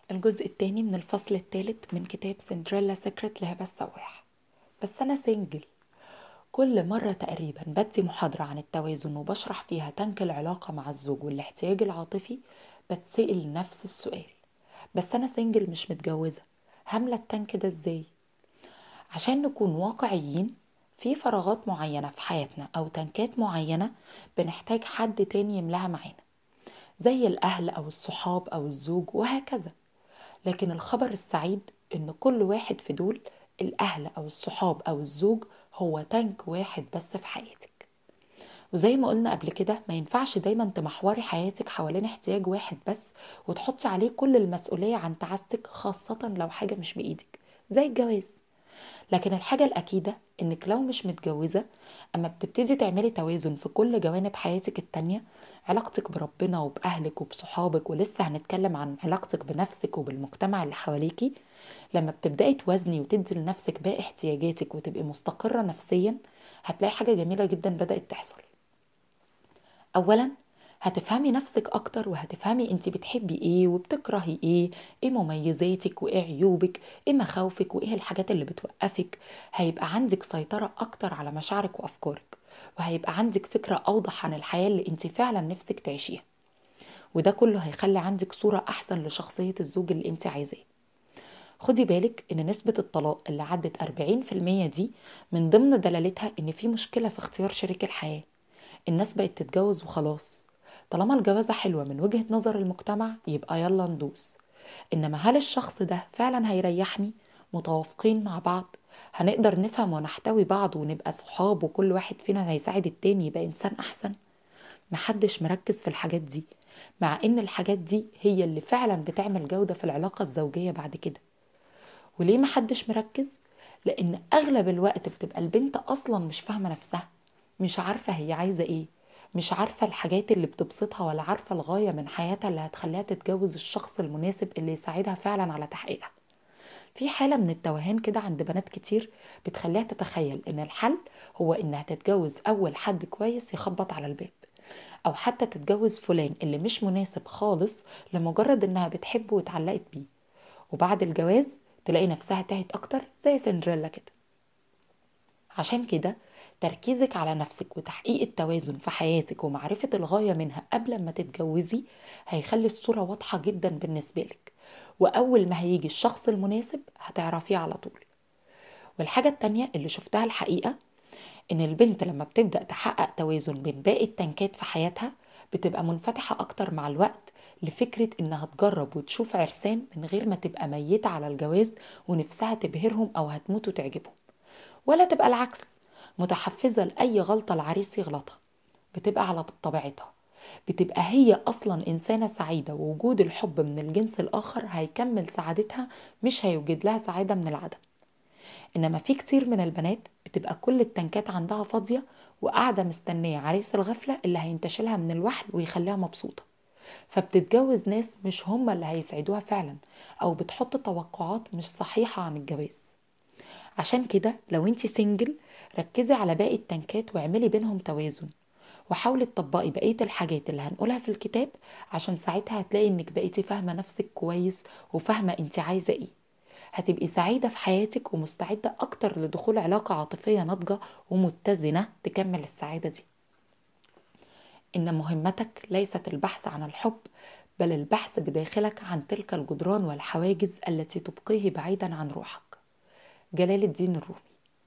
الجزء التاني من الفصل الثالث من كتاب سندريلا سيكريت لهبة السواح بس أنا سنجل كل مرة تقريبا بدي محاضرة عن التوازن وبشرح فيها تنك العلاقة مع الزوج والاحتياج العاطفي بتسأل نفس السؤال بس أنا سنجل مش متجوزة هملى التنك ده ازاي؟ عشان نكون واقعيين في فراغات معينة في حياتنا أو تنكات معينة بنحتاج حد تاني يملاها معانا زي الأهل أو الصحاب أو الزوج وهكذا لكن الخبر السعيد إن كل واحد في دول الأهل أو الصحاب أو الزوج هو تانك واحد بس في حياتك وزي ما قلنا قبل كده ما ينفعش دايما تمحوري حياتك حوالين احتياج واحد بس وتحطي عليه كل المسؤولية عن تعاستك خاصة لو حاجة مش بإيدك زي الجواز لكن الحاجة الأكيدة إنك لو مش متجوزة أما بتبتدي تعملي توازن في كل جوانب حياتك التانية علاقتك بربنا وبأهلك وبصحابك ولسه هنتكلم عن علاقتك بنفسك وبالمجتمع اللي حواليكي لما بتبدأي توازني وتدي لنفسك باقي احتياجاتك وتبقي مستقرة نفسيا هتلاقي حاجة جميلة جدا بدأت تحصل أولا هتفهمي نفسك أكتر وهتفهمي أنت بتحبي إيه وبتكرهي إيه إيه مميزاتك وإيه عيوبك إيه مخاوفك وإيه الحاجات اللي بتوقفك هيبقى عندك سيطرة أكتر على مشاعرك وأفكارك وهيبقى عندك فكرة أوضح عن الحياة اللي أنت فعلا نفسك تعيشيها وده كله هيخلي عندك صورة أحسن لشخصية الزوج اللي أنت عايزاه خدي بالك ان نسبة الطلاق اللي عدت 40% دي من ضمن دلالتها ان في مشكلة في اختيار شريك الحياة الناس بقت تتجوز وخلاص طالما الجوازة حلوة من وجهة نظر المجتمع يبقى يلا ندوس إنما هل الشخص ده فعلا هيريحني متوافقين مع بعض هنقدر نفهم ونحتوي بعض ونبقى صحاب وكل واحد فينا هيساعد التاني يبقى إنسان أحسن محدش مركز في الحاجات دي مع إن الحاجات دي هي اللي فعلا بتعمل جودة في العلاقة الزوجية بعد كده وليه محدش مركز؟ لأن أغلب الوقت بتبقى البنت أصلا مش فاهمة نفسها مش عارفة هي عايزة إيه مش عارفة الحاجات اللي بتبسطها ولا عارفة الغاية من حياتها اللي هتخليها تتجوز الشخص المناسب اللي يساعدها فعلا على تحقيقها في حالة من التوهان كده عند بنات كتير بتخليها تتخيل ان الحل هو انها تتجوز اول حد كويس يخبط على الباب او حتى تتجوز فلان اللي مش مناسب خالص لمجرد انها بتحبه واتعلقت بيه وبعد الجواز تلاقي نفسها تاهت اكتر زي سندريلا كده عشان كده تركيزك على نفسك وتحقيق التوازن في حياتك ومعرفة الغاية منها قبل ما تتجوزي هيخلي الصورة واضحة جدا بالنسبة لك وأول ما هيجي الشخص المناسب هتعرفيه على طول والحاجة التانية اللي شفتها الحقيقة إن البنت لما بتبدأ تحقق توازن بين باقي التنكات في حياتها بتبقى منفتحة أكتر مع الوقت لفكرة إنها تجرب وتشوف عرسان من غير ما تبقى ميتة على الجواز ونفسها تبهرهم أو هتموت وتعجبهم ولا تبقى العكس متحفزة لأي غلطة العريس يغلطها بتبقى على طبيعتها بتبقى هي أصلا إنسانة سعيدة ووجود الحب من الجنس الآخر هيكمل سعادتها مش هيوجد لها سعادة من العدم إنما في كتير من البنات بتبقى كل التنكات عندها فاضية وقاعدة مستنية عريس الغفلة اللي هينتشلها من الوحل ويخليها مبسوطة فبتتجوز ناس مش هما اللي هيسعدوها فعلا أو بتحط توقعات مش صحيحة عن الجواز عشان كده لو انتي سنجل ركزي على باقي التنكات واعملي بينهم توازن وحاولي تطبقي بقية الحاجات اللي هنقولها في الكتاب عشان ساعتها هتلاقي انك بقيتي فاهمة نفسك كويس وفاهمة انت عايزة ايه هتبقي سعيدة في حياتك ومستعدة أكتر لدخول علاقة عاطفية ناضجة ومتزنة تكمل السعادة دي إن مهمتك ليست البحث عن الحب بل البحث بداخلك عن تلك الجدران والحواجز التي تبقيه بعيدا عن روحك جلال الدين الرومي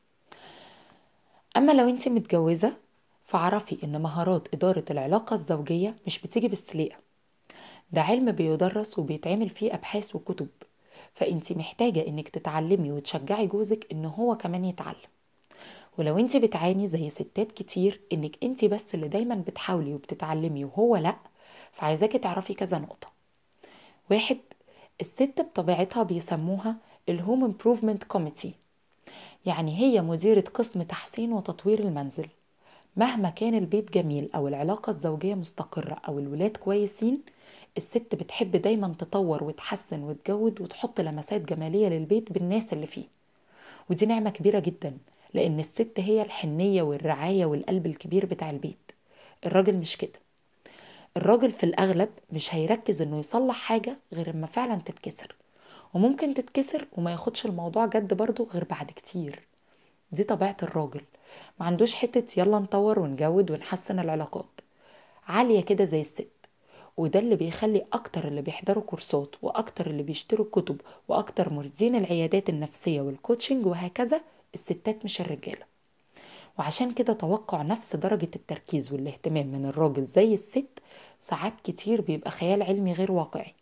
أما لو أنت متجوزة فاعرفي إن مهارات إدارة العلاقة الزوجية مش بتيجي بالسليقة ده علم بيدرس وبيتعمل فيه أبحاث وكتب فأنت محتاجة إنك تتعلمي وتشجعي جوزك إن هو كمان يتعلم ولو انت بتعاني زي ستات كتير انك انت بس اللي دايما بتحاولي وبتتعلمي وهو لا فعايزاكي تعرفي كذا نقطة واحد الست بطبيعتها بيسموها الهوم امبروفمنت كوميتي يعني هي مديرة قسم تحسين وتطوير المنزل مهما كان البيت جميل أو العلاقة الزوجية مستقرة أو الولاد كويسين الست بتحب دايما تطور وتحسن وتجود وتحط لمسات جمالية للبيت بالناس اللي فيه ودي نعمة كبيرة جدا لأن الست هي الحنية والرعاية والقلب الكبير بتاع البيت الراجل مش كده الراجل في الأغلب مش هيركز إنه يصلح حاجة غير إما فعلا تتكسر وممكن تتكسر وما ياخدش الموضوع جد برضه غير بعد كتير دي طبيعة الراجل ما عندوش حتة يلا نطور ونجود ونحسن العلاقات عالية كده زي الست وده اللي بيخلي أكتر اللي بيحضروا كورسات وأكتر اللي بيشتروا كتب وأكتر مريدين العيادات النفسية والكوتشنج وهكذا الستات مش الرجالة وعشان كده توقع نفس درجة التركيز والاهتمام من الراجل زي الست ساعات كتير بيبقى خيال علمي غير واقعي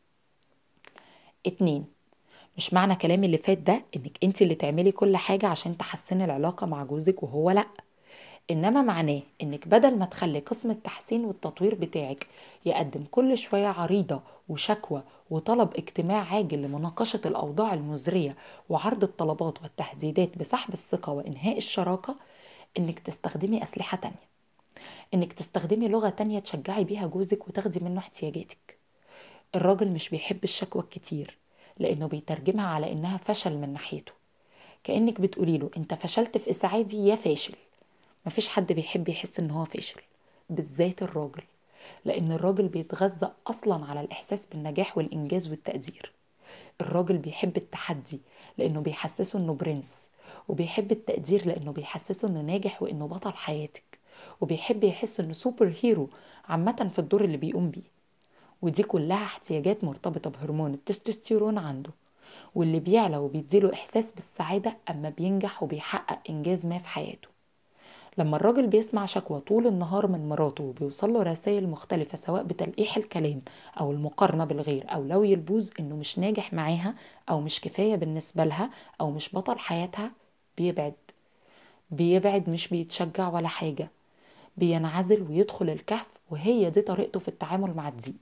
اتنين مش معنى كلامي اللي فات ده انك انت اللي تعملي كل حاجة عشان تحسني العلاقة مع جوزك وهو لأ انما معناه انك بدل ما تخلي قسم التحسين والتطوير بتاعك يقدم كل شوية عريضة وشكوى وطلب اجتماع عاجل لمناقشة الأوضاع المزرية وعرض الطلبات والتهديدات بسحب الثقة وإنهاء الشراكة انك تستخدمي أسلحة تانية انك تستخدمي لغة تانية تشجعي بيها جوزك وتاخدي منه احتياجاتك الراجل مش بيحب الشكوى الكتير لأنه بيترجمها على إنها فشل من ناحيته كأنك بتقولي له أنت فشلت في إسعادي يا فاشل مفيش حد بيحب يحس إن هو فاشل بالذات الراجل لأن الراجل بيتغذى أصلا على الإحساس بالنجاح والإنجاز والتقدير الراجل بيحب التحدي لأنه بيحسسه إنه برنس وبيحب التقدير لأنه بيحسسه إنه ناجح وإنه بطل حياتك وبيحب يحس إنه سوبر هيرو عامة في الدور اللي بيقوم بيه ودي كلها احتياجات مرتبطة بهرمون التستوستيرون عنده واللي بيعلى وبيديله إحساس بالسعادة أما بينجح وبيحقق إنجاز ما في حياته لما الراجل بيسمع شكوى طول النهار من مراته وبيوصل له رسائل مختلفة سواء بتلقيح الكلام أو المقارنة بالغير أو لو يلبوز إنه مش ناجح معاها أو مش كفاية بالنسبة لها أو مش بطل حياتها بيبعد بيبعد مش بيتشجع ولا حاجة بينعزل ويدخل الكهف وهي دي طريقته في التعامل مع الضيق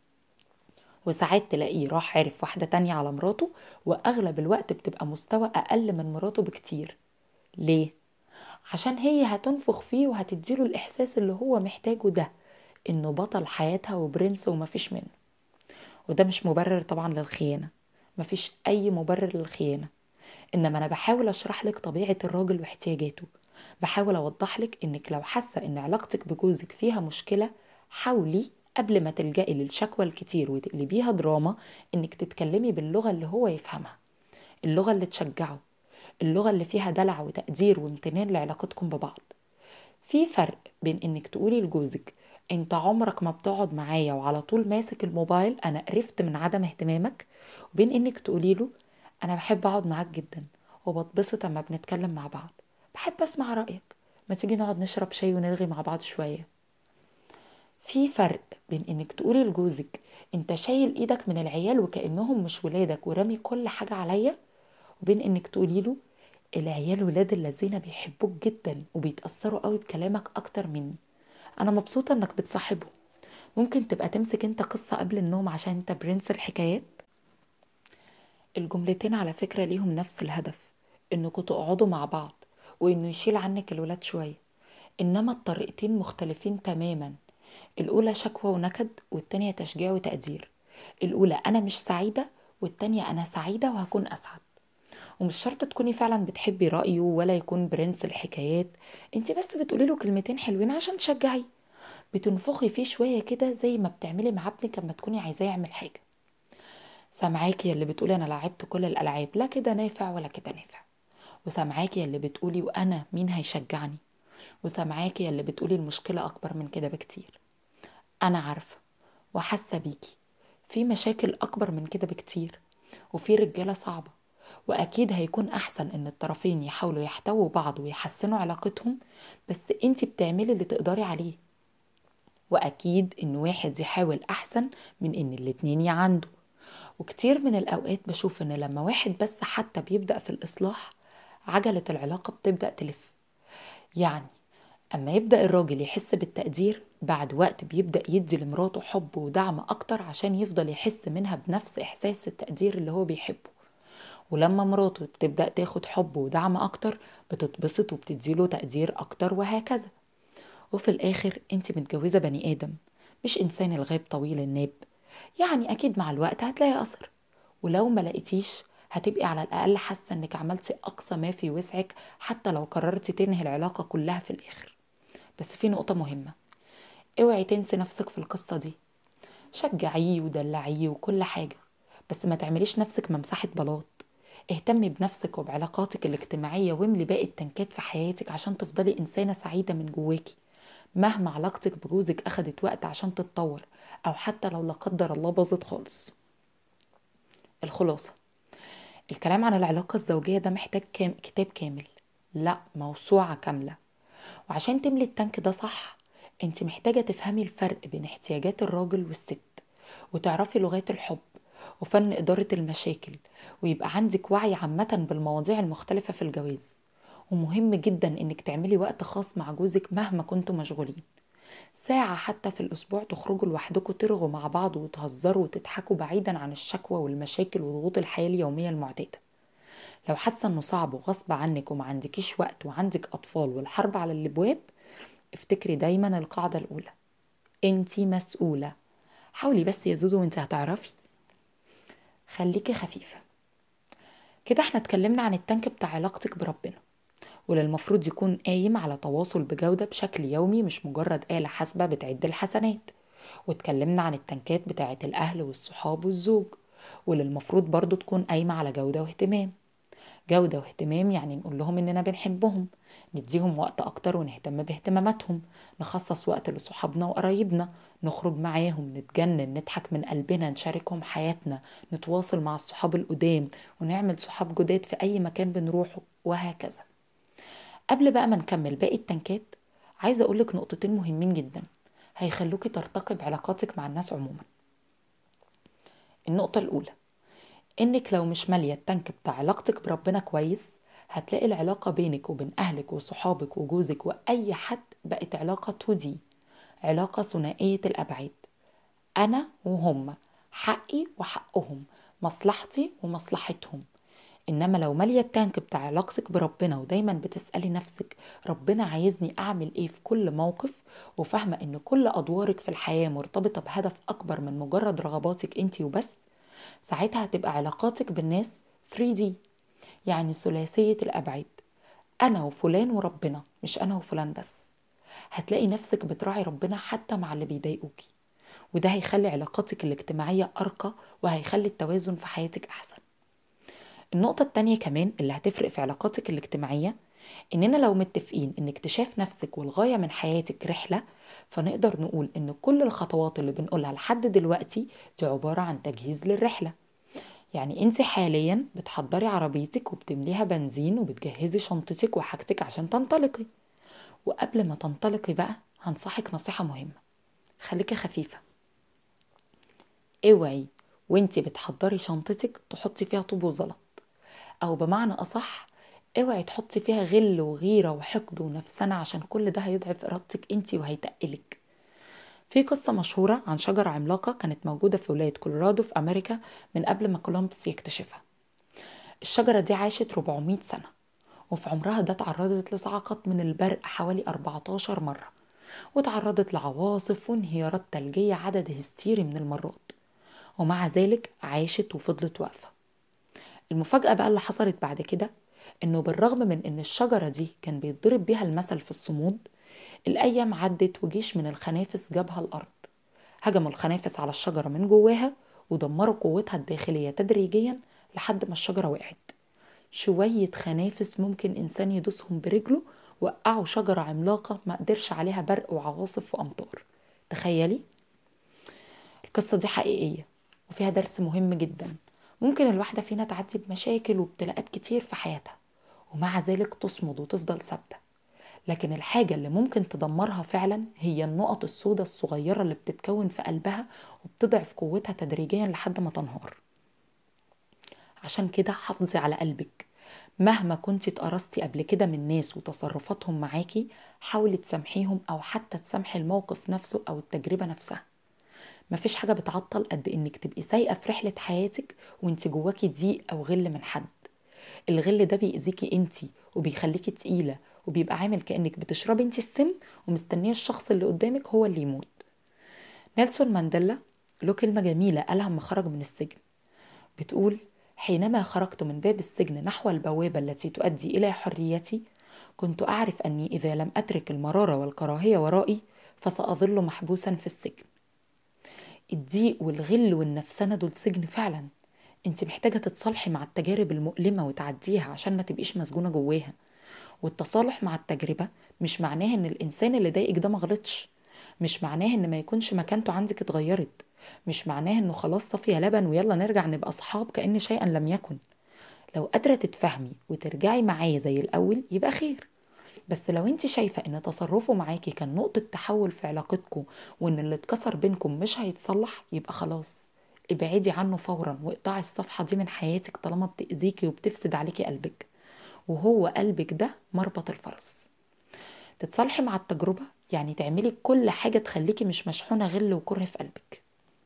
وساعات تلاقيه راح عرف واحدة تانية على مراته وأغلب الوقت بتبقى مستوى أقل من مراته بكتير ليه؟ عشان هي هتنفخ فيه وهتديله الإحساس اللي هو محتاجه ده إنه بطل حياتها وبرنس ومفيش منه وده مش مبرر طبعا للخيانة مفيش أي مبرر للخيانة إنما أنا بحاول أشرح لك طبيعة الراجل واحتياجاته بحاول أوضح لك إنك لو حاسة إن علاقتك بجوزك فيها مشكلة حاولي قبل ما تلجئي للشكوى الكتير وتقلبيها دراما انك تتكلمي باللغة اللي هو يفهمها اللغة اللي تشجعه اللغة اللي فيها دلع وتقدير وامتنان لعلاقتكم ببعض في فرق بين انك تقولي لجوزك انت عمرك ما بتقعد معايا وعلى طول ماسك الموبايل انا قرفت من عدم اهتمامك وبين انك تقولي له انا بحب اقعد معاك جدا وبتبسط اما بنتكلم مع بعض بحب اسمع رايك ما تيجي نقعد نشرب شاي ونرغي مع بعض شويه في فرق بين انك تقولي لجوزك انت شايل ايدك من العيال وكانهم مش ولادك ورامي كل حاجه عليا وبين انك تقولي له العيال ولاد الذين بيحبوك جدا وبيتاثروا قوي بكلامك اكتر مني انا مبسوطه انك بتصاحبهم ممكن تبقى تمسك انت قصه قبل النوم عشان انت برنس الحكايات الجملتين على فكره ليهم نفس الهدف انكم تقعدوا مع بعض وانه يشيل عنك الولاد شويه انما الطريقتين مختلفين تماما الأولى شكوى ونكد والتانية تشجيع وتقدير الأولى أنا مش سعيدة والتانية أنا سعيدة وهكون أسعد ومش شرط تكوني فعلا بتحبي رأيه ولا يكون برنس الحكايات انت بس بتقولي له كلمتين حلوين عشان تشجعيه بتنفخي فيه شوية كده زي ما بتعملي مع ابنك لما تكوني عايزاه يعمل حاجة سامعاكي اللي بتقولي أنا لعبت كل الألعاب لا كده نافع ولا كده نافع وسامعاكي اللي بتقولي وأنا مين هيشجعني وسامعاكي اللي بتقولي المشكلة أكبر من كده بكتير أنا عارفة وحاسة بيكي في مشاكل أكبر من كده بكتير وفي رجالة صعبة وأكيد هيكون أحسن إن الطرفين يحاولوا يحتووا بعض ويحسنوا علاقتهم بس أنتي بتعملي اللي تقدري عليه وأكيد إن واحد يحاول أحسن من إن الاتنين يعندوا وكتير من الأوقات بشوف إن لما واحد بس حتى بيبدأ في الإصلاح عجلة العلاقة بتبدأ تلف يعني أما يبدأ الراجل يحس بالتقدير بعد وقت بيبدأ يدي لمراته حب ودعم أكتر عشان يفضل يحس منها بنفس إحساس التقدير اللي هو بيحبه ولما مراته بتبدأ تاخد حب ودعم أكتر بتتبسط وبتديله تقدير أكتر وهكذا وفي الآخر انت متجوزة بني آدم مش إنسان الغاب طويل الناب يعني أكيد مع الوقت هتلاقي أثر ولو ما لقيتيش هتبقي على الأقل حاسة إنك عملتي أقصى ما في وسعك حتى لو قررتي تنهي العلاقة كلها في الآخر بس في نقطة مهمة اوعي تنسي نفسك في القصة دي شجعيه ودلعيه وكل حاجة بس ما تعمليش نفسك ممسحة بلاط اهتمي بنفسك وبعلاقاتك الاجتماعية واملي باقي التنكات في حياتك عشان تفضلي إنسانة سعيدة من جواكي مهما علاقتك بجوزك أخدت وقت عشان تتطور أو حتى لو لا قدر الله باظت خالص الخلاصة الكلام عن العلاقة الزوجية ده محتاج كام كتاب كامل لا موسوعة كاملة وعشان تملي التانك ده صح انت محتاجة تفهمي الفرق بين احتياجات الراجل والست وتعرفي لغات الحب وفن إدارة المشاكل ويبقى عندك وعي عامة بالمواضيع المختلفة في الجواز ومهم جدا انك تعملي وقت خاص مع جوزك مهما كنتوا مشغولين ساعة حتى في الأسبوع تخرجوا لوحدكم ترغوا مع بعض وتهزروا وتضحكوا بعيدا عن الشكوى والمشاكل وضغوط الحياة اليومية المعتادة لو حاسة انه صعب وغصب عنك وما عندكيش وقت وعندك أطفال والحرب على الأبواب افتكري دايما القاعدة الأولى انتي مسؤولة حاولي بس يا زوزو وانت هتعرفي خليكي خفيفة كده احنا اتكلمنا عن التانك بتاع علاقتك بربنا واللي المفروض يكون قايم على تواصل بجودة بشكل يومي مش مجرد آلة حاسبة بتعد الحسنات واتكلمنا عن التنكات بتاعة الأهل والصحاب والزوج واللي المفروض برضو تكون قايمة على جودة واهتمام جودة واهتمام يعني نقول لهم إننا بنحبهم نديهم وقت أكتر ونهتم باهتماماتهم نخصص وقت لصحابنا وقرايبنا نخرج معاهم نتجنن نضحك من قلبنا نشاركهم حياتنا نتواصل مع الصحاب القدام ونعمل صحاب جداد في أي مكان بنروحه وهكذا قبل بقى ما نكمل باقي التنكات عايزة أقولك نقطتين مهمين جدا هيخلوكي ترتقي بعلاقاتك مع الناس عموما النقطة الأولى إنك لو مش مالية التانك بتاع علاقتك بربنا كويس هتلاقي العلاقة بينك وبين أهلك وصحابك وجوزك وأي حد بقت علاقة 2D علاقة ثنائية الأبعاد أنا وهم حقي وحقهم مصلحتي ومصلحتهم إنما لو مالية التانك بتاع علاقتك بربنا ودايما بتسألي نفسك ربنا عايزني أعمل إيه في كل موقف وفاهمة إن كل أدوارك في الحياة مرتبطة بهدف أكبر من مجرد رغباتك أنت وبس ساعتها هتبقى علاقاتك بالناس 3D يعني ثلاثية الأبعاد أنا وفلان وربنا مش أنا وفلان بس هتلاقي نفسك بتراعي ربنا حتى مع اللي بيضايقوكي وده هيخلي علاقاتك الاجتماعية أرقى وهيخلي التوازن في حياتك أحسن النقطة التانية كمان اللي هتفرق في علاقاتك الاجتماعية إننا لو متفقين إن اكتشاف نفسك والغاية من حياتك رحلة فنقدر نقول إن كل الخطوات اللي بنقولها لحد دلوقتي دي عبارة عن تجهيز للرحلة يعني انت حاليا بتحضري عربيتك وبتمليها بنزين وبتجهزي شنطتك وحاجتك عشان تنطلقي وقبل ما تنطلقي بقى هنصحك نصيحة مهمة خليكي خفيفة اوعي وانت بتحضري شنطتك تحطي فيها طوب وزلط او بمعنى اصح اوعي تحطي فيها غل وغيرة وحقد ونفسنة عشان كل ده هيضعف ارادتك انت وهيتقلك في قصة مشهورة عن شجرة عملاقة كانت موجودة في ولاية كولورادو في أمريكا من قبل ما كولومبس يكتشفها الشجرة دي عاشت 400 سنة وفي عمرها ده تعرضت لصعقات من البرق حوالي 14 مرة وتعرضت لعواصف وانهيارات ثلجية عدد هستيري من المرات ومع ذلك عاشت وفضلت واقفة المفاجأة بقى اللي حصلت بعد كده إنه بالرغم من إن الشجرة دي كان بيتضرب بيها المثل في الصمود الأيام عدت وجيش من الخنافس جابها الأرض هجموا الخنافس على الشجرة من جواها ودمروا قوتها الداخلية تدريجيا لحد ما الشجرة وقعت شوية خنافس ممكن إنسان يدوسهم برجله وقعوا شجرة عملاقة ما قدرش عليها برق وعواصف وأمطار تخيلي القصة دي حقيقية وفيها درس مهم جدا ممكن الواحدة فينا تعدي بمشاكل وابتلاءات كتير في حياتها ومع ذلك تصمد وتفضل ثابته لكن الحاجة اللي ممكن تدمرها فعلا هي النقط السوداء الصغيرة اللي بتتكون في قلبها وبتضعف قوتها تدريجيا لحد ما تنهار عشان كده حافظي على قلبك مهما كنت اتقرصتي قبل كده من ناس وتصرفاتهم معاكي حاولي تسامحيهم او حتى تسامحي الموقف نفسه او التجربة نفسها مفيش حاجة بتعطل قد انك تبقي سايقة في رحلة حياتك وانت جواكي ضيق او غل من حد الغل ده بيأذيكي انتي وبيخليكي تقيلة وبيبقى عامل كأنك بتشربي انتي السم ومستنية الشخص اللي قدامك هو اللي يموت نيلسون مانديلا له كلمة جميلة قالها لما خرج من السجن بتقول حينما خرجت من باب السجن نحو البوابة التي تؤدي إلى حريتي كنت أعرف أني إذا لم أترك المرارة والكراهية ورائي فسأظل محبوسا في السجن الضيق والغل والنفسنة دول سجن فعلا انت محتاجة تتصالحي مع التجارب المؤلمة وتعديها عشان ما تبقيش مسجونة جواها والتصالح مع التجربة مش معناه ان الانسان اللي ضايقك ده مغلطش مش معناه ان ما يكونش مكانته عندك اتغيرت مش معناه انه خلاص صفي لبن ويلا نرجع نبقى اصحاب كأن شيئا لم يكن لو قادرة تتفهمي وترجعي معاه زي الأول يبقى خير بس لو انت شايفة ان تصرفه معاكي كان نقطة تحول في علاقتكم وان اللي اتكسر بينكم مش هيتصلح يبقى خلاص ابعدي عنه فورا واقطعي الصفحة دي من حياتك طالما بتأذيكي وبتفسد عليكي قلبك وهو قلبك ده مربط الفرس تتصالحي مع التجربة يعني تعملي كل حاجة تخليكي مش مشحونة غل وكره في قلبك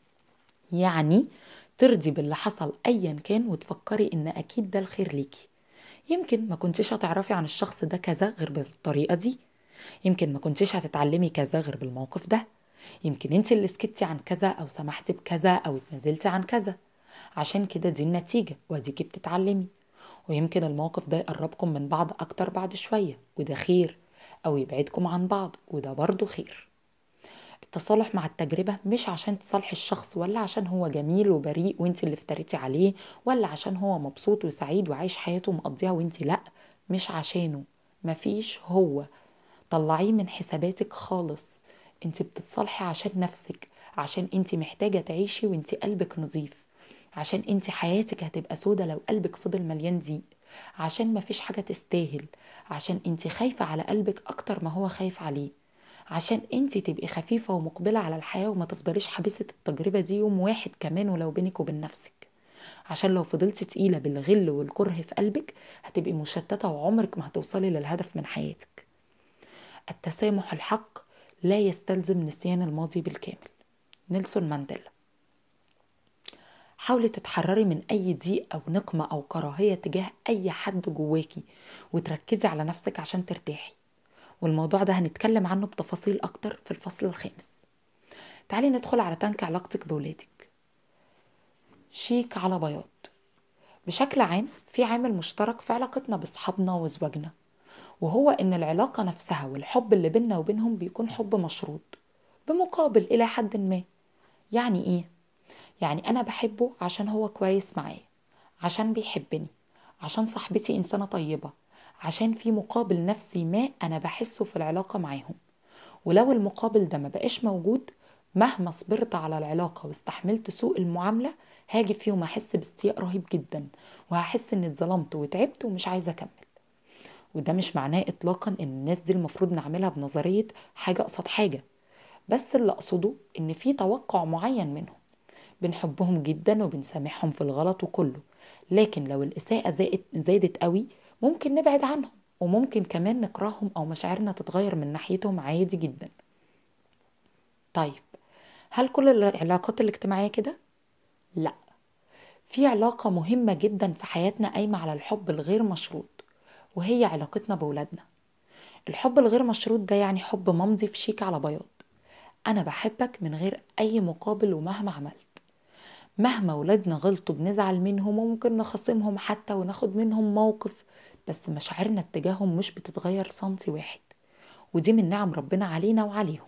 يعني ترضي باللي حصل ايا كان وتفكري ان اكيد ده الخير ليكي يمكن ما كنتش هتعرفي عن الشخص ده كذا غير بالطريقة دي يمكن ما كنتش هتتعلمي كذا غير بالموقف ده يمكن انت اللي سكتي عن كذا او سمحتي بكذا او اتنازلتي عن كذا عشان كده دي النتيجة واديكي بتتعلمي ويمكن الموقف ده يقربكم من بعض اكتر بعد شوية وده خير او يبعدكم عن بعض وده برضو خير التصالح مع التجربة مش عشان تصالحي الشخص ولا عشان هو جميل وبريء وانت اللي افتريتي عليه ولا عشان هو مبسوط وسعيد وعايش حياته مقضيها وانت لا مش عشانه مفيش هو طلعيه من حساباتك خالص انت بتتصالحي عشان نفسك عشان انت محتاجة تعيشي وانت قلبك نظيف عشان انت حياتك هتبقى سودة لو قلبك فضل مليان ضيق عشان مفيش حاجة تستاهل عشان انت خايفة على قلبك اكتر ما هو خايف عليه عشان انت تبقي خفيفة ومقبلة على الحياة وما تفضليش حبيسة التجربة دي يوم واحد كمان ولو بينك وبين نفسك عشان لو فضلتي تقيلة بالغل والكره في قلبك هتبقي مشتتة وعمرك ما هتوصلي للهدف من حياتك التسامح الحق لا يستلزم نسيان الماضي بالكامل نيلسون مانديلا حاولي تتحرري من أي ضيق أو نقمة أو كراهية تجاه أي حد جواكي وتركزي على نفسك عشان ترتاحي والموضوع ده هنتكلم عنه بتفاصيل أكتر في الفصل الخامس تعالي ندخل على تنك علاقتك بولادك شيك على بياض بشكل عام في عامل مشترك في علاقتنا بصحابنا وزواجنا وهو إن العلاقة نفسها والحب اللي بينا وبينهم بيكون حب مشروط بمقابل إلى حد ما يعني إيه؟ يعني أنا بحبه عشان هو كويس معايا عشان بيحبني عشان صاحبتي إنسانة طيبة عشان في مقابل نفسي ما أنا بحسه في العلاقة معاهم ولو المقابل ده ما بقاش موجود مهما صبرت على العلاقة واستحملت سوء المعاملة هاجي في يوم أحس باستياء رهيب جدا وهحس إني اتظلمت وتعبت ومش عايزة أكمل وده مش معناه إطلاقا إن الناس دي المفروض نعملها بنظرية حاجة قصاد حاجة بس اللي أقصده إن في توقع معين منهم بنحبهم جدا وبنسامحهم في الغلط وكله لكن لو الإساءة زادت, زادت قوي ممكن نبعد عنهم وممكن كمان نكرههم أو مشاعرنا تتغير من ناحيتهم عادي جدا طيب هل كل العلاقات الاجتماعية كده؟ لا في علاقة مهمة جدا في حياتنا قايمة على الحب الغير مشروط وهي علاقتنا بولادنا الحب الغير مشروط ده يعني حب ممضي في شيك على بياض أنا بحبك من غير أي مقابل ومهما عملت مهما ولادنا غلطوا بنزعل منهم وممكن نخصمهم حتى وناخد منهم موقف بس مشاعرنا اتجاههم مش بتتغير سنتي واحد ودي من نعم ربنا علينا وعليهم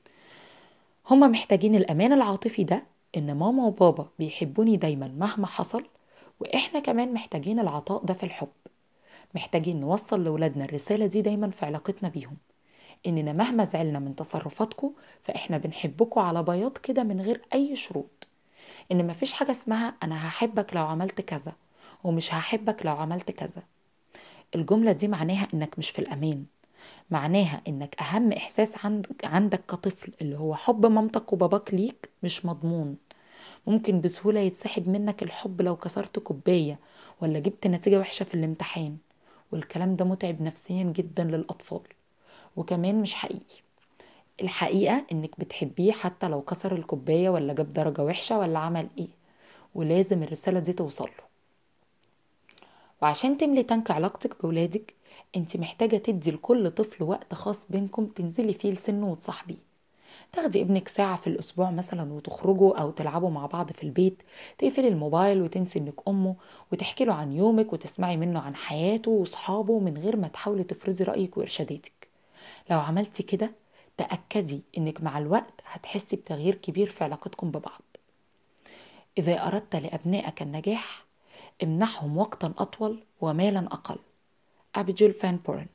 هما محتاجين الأمان العاطفي ده إن ماما وبابا بيحبوني دايما مهما حصل وإحنا كمان محتاجين العطاء ده في الحب محتاجين نوصل لولادنا الرسالة دي دايما في علاقتنا بيهم إننا مهما زعلنا من تصرفاتكم فإحنا بنحبكم على بياض كده من غير أي شروط إن مفيش حاجة اسمها أنا هحبك لو عملت كذا ومش هحبك لو عملت كذا الجملة دي معناها إنك مش في الأمان معناها إنك أهم إحساس عندك, عندك كطفل اللي هو حب مامتك وباباك ليك مش مضمون ممكن بسهولة يتسحب منك الحب لو كسرت كوباية ولا جبت نتيجة وحشة في الامتحان والكلام ده متعب نفسيا جدا للأطفال وكمان مش حقيقي الحقيقة إنك بتحبيه حتى لو كسر الكوباية ولا جاب درجة وحشة ولا عمل إيه ولازم الرسالة دي توصله وعشان تملي تنك علاقتك بولادك انت محتاجة تدي لكل طفل وقت خاص بينكم تنزلي فيه لسنه وتصاحبيه تاخدي ابنك ساعة في الأسبوع مثلا وتخرجوا أو تلعبوا مع بعض في البيت تقفلي الموبايل وتنسي إنك أمه وتحكي له عن يومك وتسمعي منه عن حياته وصحابه من غير ما تحاولي تفرضي رأيك وإرشاداتك لو عملتي كده تأكدي إنك مع الوقت هتحسي بتغيير كبير في علاقتكم ببعض إذا أردت لأبنائك النجاح امنحهم وقتا أطول ومالا أقل أبيجول فان بورن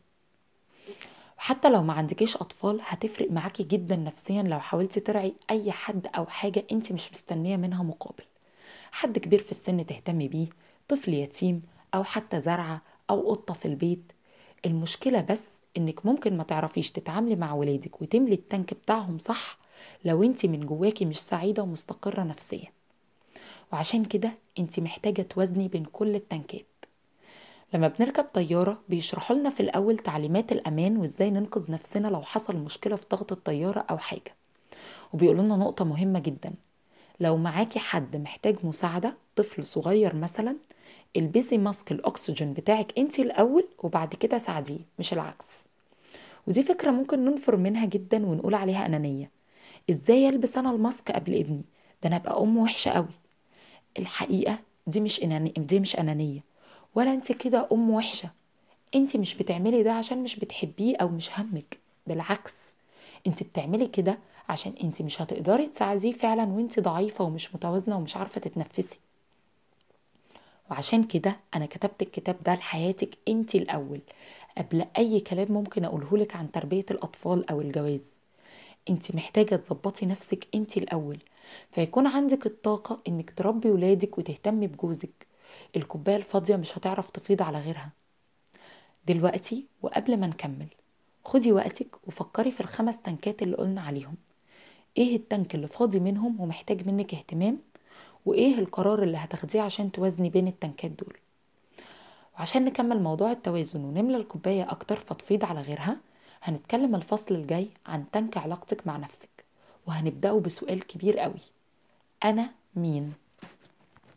وحتى لو ما عندكيش أطفال هتفرق معاكي جدا نفسيا لو حاولتي ترعي أي حد أو حاجة أنت مش مستنية منها مقابل حد كبير في السن تهتمي بيه طفل يتيم أو حتى زرعة أو قطة في البيت المشكلة بس إنك ممكن ما تعرفيش تتعاملي مع ولادك وتملي التانك بتاعهم صح لو انت من جواكي مش سعيدة ومستقرة نفسيا وعشان كده انت محتاجة توازني بين كل التنكات لما بنركب طيارة بيشرحوا لنا في الأول تعليمات الأمان وإزاي ننقذ نفسنا لو حصل مشكلة في ضغط الطيارة أو حاجة وبيقولوا لنا نقطة مهمة جدا لو معاكي حد محتاج مساعدة طفل صغير مثلا البسي ماسك الأكسجين بتاعك انت الأول وبعد كده ساعديه مش العكس ودي فكرة ممكن ننفر منها جدا ونقول عليها أنانية ازاي البس انا الماسك قبل ابني ده انا ابقى ام وحشة قوي الحقيقة دي مش أنانية دي مش أنانية ولا انت كده ام وحشة انت مش بتعملي ده عشان مش بتحبيه او مش همك بالعكس انت بتعملي كده عشان انت مش هتقدري تساعديه فعلا وانت ضعيفة ومش متوازنة ومش عارفة تتنفسي وعشان كده انا كتبت الكتاب ده لحياتك انت الاول قبل اي كلام ممكن اقولهولك عن تربية الاطفال او الجواز انت محتاجة تظبطي نفسك انت الاول فيكون عندك الطاقة انك تربي ولادك وتهتمي بجوزك الكوباية الفاضية مش هتعرف تفيض على غيرها دلوقتي وقبل ما نكمل خدي وقتك وفكري في الخمس تنكات اللي قلنا عليهم ايه التنك اللي فاضي منهم ومحتاج منك اهتمام وايه القرار اللي هتاخديه عشان توازني بين التنكات دول وعشان نكمل موضوع التوازن ونملى الكوباية أكتر فتفيض على غيرها هنتكلم الفصل الجاي عن تنك علاقتك مع نفسك وهنبدأه بسؤال كبير قوي أنا مين؟